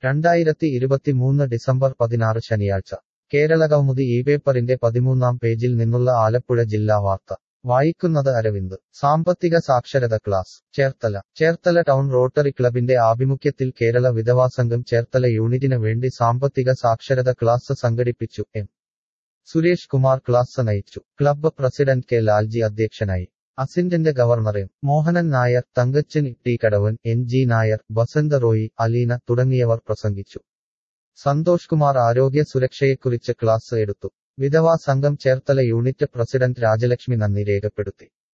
രണ്ടായിരത്തി ഇരുപത്തിമൂന്ന് ഡിസംബർ പതിനാറ് ശനിയാഴ്ച കേരളകൗമുദി ഈ പേപ്പറിന്റെ പതിമൂന്നാം പേജിൽ നിന്നുള്ള ആലപ്പുഴ ജില്ലാ വാർത്ത വായിക്കുന്നത് അരവിന്ദ് സാമ്പത്തിക സാക്ഷരത class Cherthala Cherthala town rotary ക്ലബിന്റെ ആഭിമുഖ്യത്തിൽ കേരള വിധവാ സംഘം ചേർത്തല യൂണിറ്റിന് വേണ്ടി സാമ്പത്തിക സാക്ഷരത ക്ലാസ് സംഘടിപ്പിച്ചു എം സുരേഷ് കുമാർ ക്ലാസ് നയിച്ചു ക്ലബ്ബ് പ്രസിഡന്റ് കെ ലാൽജി അധ്യക്ഷനായി assistant governor M Mohanan Nair Thankachan T Kadavan N G Nair Basantha Roy Aleena തുടങ്ങിയവർ പ്രസംഗിച്ചു സന്തോഷ് കുമാർ ആരോഗ്യ സുരക്ഷയെക്കുറിച്ച് ക്ലാസ് എടുത്തു വിധവാ സംഘം ചേർത്തല യൂണിറ്റ് പ്രസിഡന്റ് രാജലക്ഷ്മി നന്ദി രേഖപ്പെടുത്തി